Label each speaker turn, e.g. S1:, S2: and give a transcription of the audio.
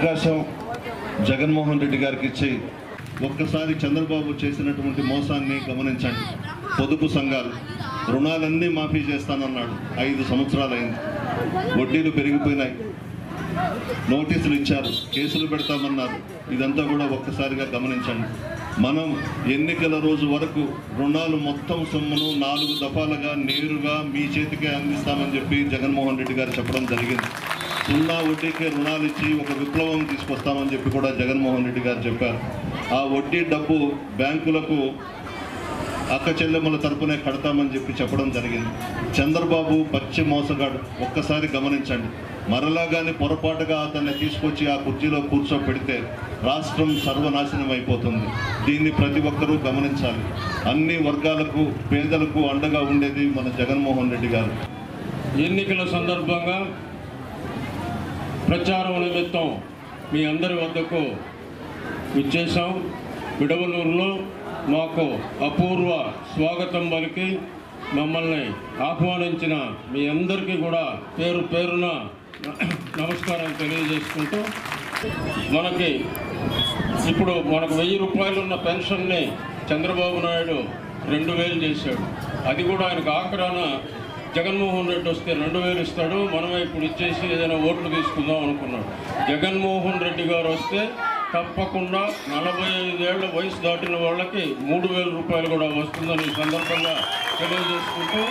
S1: అవకాశం జగన్మోహన్ రెడ్డి గారికి ఇచ్చి ఒక్కసారి చంద్రబాబు చేసినటువంటి మోసాన్ని గమనించండి పొదుపు సంఘాలు రుణాలన్నీ మాఫీ చేస్తానన్నాడు ఐదు సంవత్సరాలైంది వడ్డీలు పెరిగిపోయినాయి నోటీసులు ఇచ్చారు కేసులు పెడతామన్నారు ఇదంతా కూడా ఒక్కసారిగా గమనించండి మనం ఎన్నికల రోజు వరకు రుణాలు మొత్తం సొమ్మును నాలుగు దఫాలుగా నేరుగా మీ చేతికే అందిస్తామని చెప్పి జగన్మోహన్ రెడ్డి గారు చెప్పడం జరిగింది సున్నా వడ్డీకే రుణాలు ఇచ్చి ఒక విప్లవం తీసుకొస్తామని చెప్పి కూడా జగన్మోహన్ రెడ్డి గారు చెప్పారు ఆ వడ్డీ డబ్బు బ్యాంకులకు అక్క చెల్లెమ్మల తరపునే కడతామని చెప్పి చెప్పడం జరిగింది చంద్రబాబు పచ్చి మోసగాడు ఒక్కసారి గమనించండి మరలా కానీ పొరపాటుగా అతన్ని తీసుకొచ్చి ఆ కుర్చీలో కూర్చోపెడితే రాష్ట్రం సర్వనాశనం అయిపోతుంది దీన్ని ప్రతి ఒక్కరూ గమనించాలి అన్ని వర్గాలకు పేదలకు అండగా ఉండేది మన జగన్మోహన్ రెడ్డి గారు
S2: ఎన్నికల సందర్భంగా ప్రచారం నిమిత్తం మీ అందరి వద్దకు ఇచ్చేసాం విడవలూరులో మాకు అపూర్వ స్వాగతం పలికి మమ్మల్ని ఆహ్వానించిన మీ అందరికీ కూడా పేరు పేరున నమస్కారం తెలియజేసుకుంటూ మనకి ఇప్పుడు మనకు వెయ్యి రూపాయలు ఉన్న పెన్షన్ని చంద్రబాబు నాయుడు రెండు వేలు చేశాడు అది కూడా ఆయనకు ఆఖరాన జగన్మోహన్ రెడ్డి వస్తే రెండు వేలు ఇస్తాడు మనమే ఇప్పుడు ఇచ్చేసి ఏదైనా ఓట్లు తీసుకుందాం అనుకున్నాడు జగన్మోహన్ రెడ్డి గారు వస్తే తప్పకుండా నలభై ఐదేళ్ల వయసు దాటిన వాళ్ళకి మూడు వేల రూపాయలు కూడా వస్తుందని ఈ సందర్భంగా తెలియజేసుకుంటూ